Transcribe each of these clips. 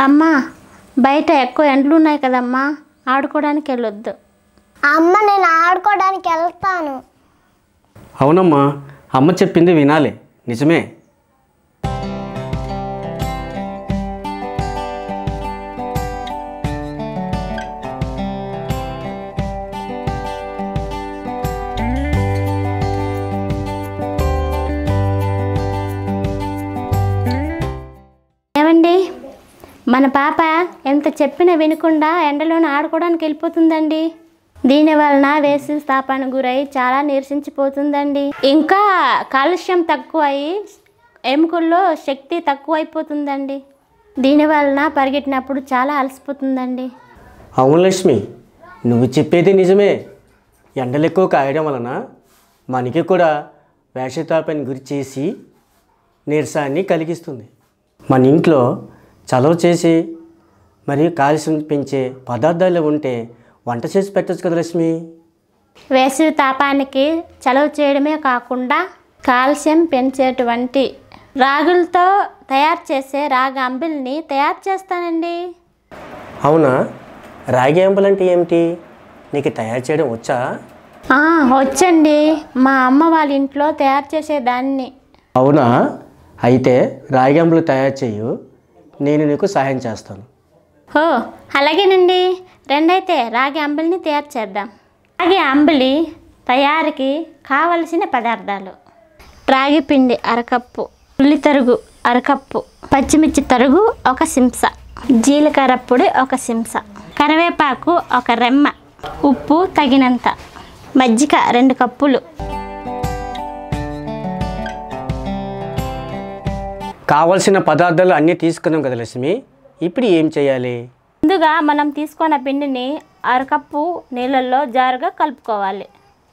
అమ్మా బయట ఎక్కువ ఎండలు ఉన్నాయి కదమ్మా ఆడుకోవడానికి వెళ్ళొద్దు అమ్మ నేను ఆడుకోవడానికి వెళ్తాను అవునమ్మా అమ్మ చెప్పింది వినాలి నిజమే ఏమండి మన పాప ఎంత చెప్పినా వినకుండా ఎండలోనే ఆడుకోవడానికి వెళ్ళిపోతుందండి దీని వలన వేసి స్థాపానికి గురై చాలా నీరసించిపోతుందండి ఇంకా కాలుష్యం తక్కువై ఎముకల్లో శక్తి తక్కువ అయిపోతుందండి దీని వలన పరిగెట్టినప్పుడు చాలా అలసిపోతుందండి అవును లక్ష్మి నువ్వు చెప్పేది నిజమే ఎండలు ఎక్కువ కాయడం వలన మనకి కూడా వేషతాపాన్ని గురి చేసి నీరసాన్ని కలిగిస్తుంది మన ఇంట్లో చలవ చేసి మరియు కాలుష్యం పెంచే పదార్థాలు ఉంటే వంట చేసి పెట్టచ్చు కదా లక్ష్మి వేసవి తాపానికి చలవ చేయడమే కాకుండా కాల్షియం పెంచేటువంటి రాగులతో తయారు చేసే రాగి అంబిల్ని తయారు చేస్తానండి అవునా రాగి అంబలు అంటే ఏమిటి నీకు తయారు చేయడం వచ్చా ఆ, వచ్చండి మా అమ్మ వాళ్ళ ఇంట్లో తయారు చేసేదాన్ని అవునా అయితే రాగి అంబలు తయారు చేయు నేను నీకు సహాయం చేస్తాను ఓ అలాగేనండి రెండైతే రాగి అంబలిని తయారు చేద్దాం రాగి అంబలి తయారీకి కావలసిన పదార్థాలు రాగి పిండి అరకప్పు ఉల్లి తరుగు అరకప్పు పచ్చిమిర్చి తరుగు ఒక సింస జీలకర్ర పొడి ఒక సింస కరివేపాకు ఒక రెమ్మ ఉప్పు తగినంత మజ్జిగ రెండు కప్పులు కావలసిన పదార్థాలు అన్నీ తీసుకున్నాం కదా లక్ష్మి ఇప్పుడు ఏం చేయాలి ముందుగా మనం తీసుకున్న పిండిని అరకప్పు నీళ్ళల్లో జారుగా కలుపుకోవాలి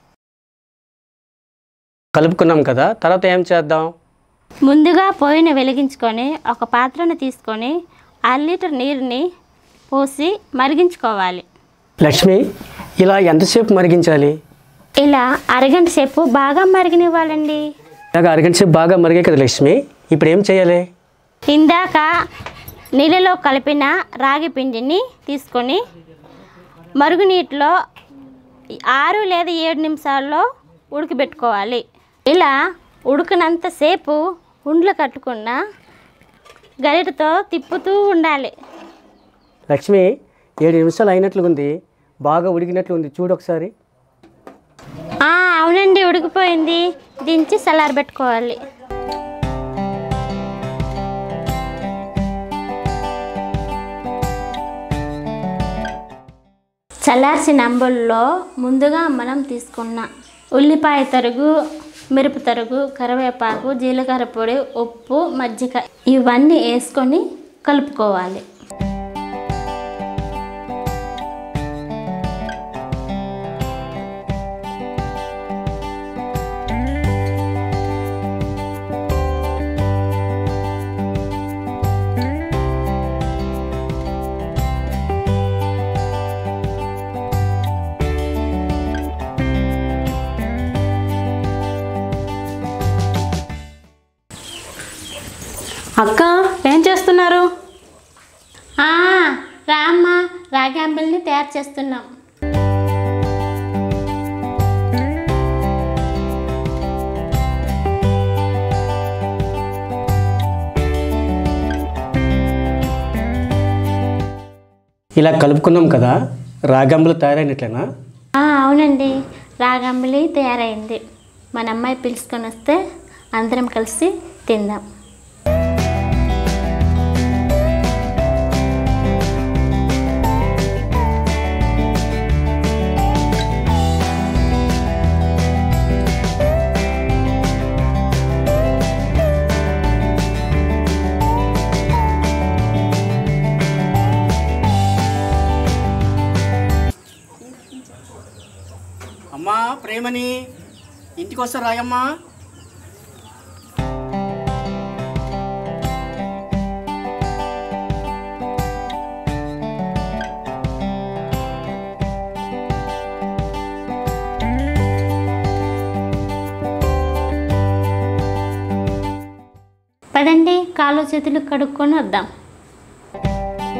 కలుపుకున్నాం కదా తర్వాత ఏం చేద్దాం ముందుగా పొయ్యిని వెలిగించుకొని ఒక పాత్రను తీసుకొని అర లీటర్ నీరుని పోసి మరిగించుకోవాలి లక్ష్మి ఇలా ఎంతసేపు మరిగించాలి ఇలా అరగంట సేపు బాగా మరిగినివ్వాలండి ఇలాగ అరగంట సేపు బాగా మరిగాయి కదా లక్ష్మి ఇప్పుడు ఏం చేయాలి ఇందాక నీళ్ళలో కలిపిన రాగి పిండిని తీసుకొని మరుగునీటిలో ఆరు లేదా ఏడు నిమిషాల్లో ఉడకబెట్టుకోవాలి ఇలా ఉడికినంతసేపు ఉండ్లు కట్టుకున్న గరిటతో తిప్పుతూ ఉండాలి లక్ష్మి ఏడు నిమిషాలు అయినట్లుగా ఉంది బాగా ఉడికినట్లు ఉంది చూడు ఒకసారి ఆ, అవునండి ఉడికిపోయింది దించి చల్లారబెట్టుకోవాలి చల్లార్చిన అంబుల్లో ముందుగా మనం తీసుకున్న ఉల్లిపాయ తరుగు మిరప తరుగు కరివేపాకు జీలకర్ర పొడి ఉప్పు మజ్జిగ ఇవన్నీ వేసుకొని కలుపుకోవాలి అక్క ఏం చేస్తున్నారు ఆ, రామ్మ రాగి అంబలిని తయారు చేస్తున్నాం ఇలా కలుపుకున్నాం కదా రాగంబులు తయారైనట్లేనా ఆ, అవునండి రాగి అంబలి తయారైంది మన అమ్మాయి పిలుచుకొని వస్తే అందరం కలిసి తిందాం అమ్మా ప్రేమని ఇంటికి వస్తా రాయమ్మా పదండి కాళ్ళు చేతులు కడుక్కొని వద్దాం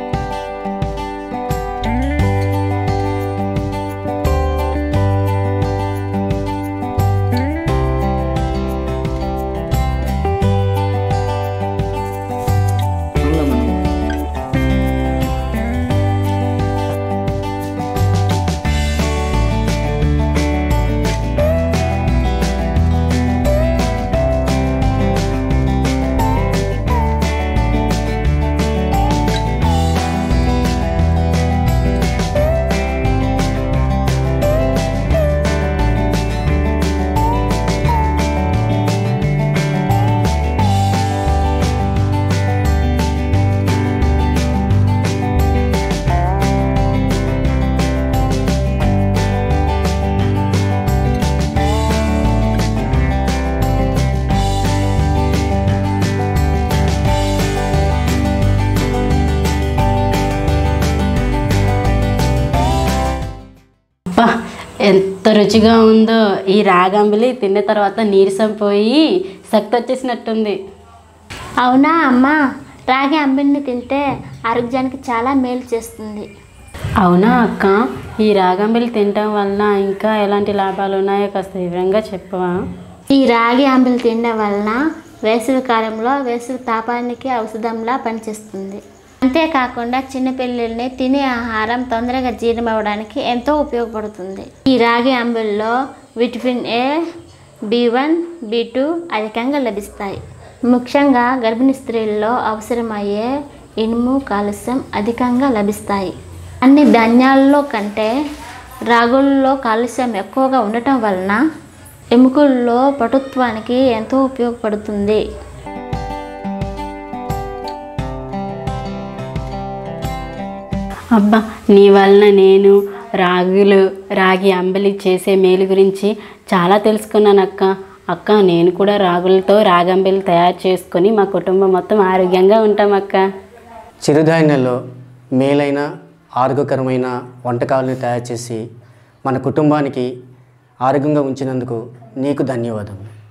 ఎంత రుచిగా ఉందో ఈ రాగంబిలి తిన్న తర్వాత నీరసం పోయి శక్తి వచ్చేసినట్టుంది అవునా అమ్మా రాగి అంబలిని తింటే ఆరోగ్యానికి చాలా మేలు చేస్తుంది అవునా అక్క ఈ రాగంబిలి తినటం వలన ఇంకా ఎలాంటి లాభాలు ఉన్నాయో కాస్త వివరంగా చెప్పవా ఈ రాగి అంబలి తినడం వలన వేసవి కాలంలో వేసవి తాపానికి ఔషధంలా పనిచేస్తుంది అంతేకాకుండా చిన్నపిల్లల్ని తినే ఆహారం తొందరగా జీర్ణం అవ్వడానికి ఎంతో ఉపయోగపడుతుంది ఈ రాగి అంబలిలో vitamin A B one B two అధికంగా లభిస్తాయి ముఖ్యంగా గర్భిణీ స్త్రీల్లో అవసరమయ్యే ఇనుము కాల్షియం అధికంగా లభిస్తాయి అన్ని ధాన్యాల్లో కంటే రాగుల్లో కాల్షియం ఎక్కువగా ఉండటం వలన ఎముకల్లో పటుత్వానికి ఎంతో ఉపయోగపడుతుంది అబ్బా నీ వలన నేను రాగులు రాగి అంబలి చేసే మేలు గురించి చాలా తెలుసుకున్నాను అక్క అక్క నేను కూడా రాగులతో రాగంబలి తయారు చేసుకొని మా కుటుంబం మొత్తం ఆరోగ్యంగా ఉంటాం అక్క చిరుధాన్యాల్లో మేలైన ఆరోగ్యకరమైన వంటకాలను తయారు చేసి మన కుటుంబానికి ఆరోగ్యంగా ఉంచినందుకు నీకు ధన్యవాదములు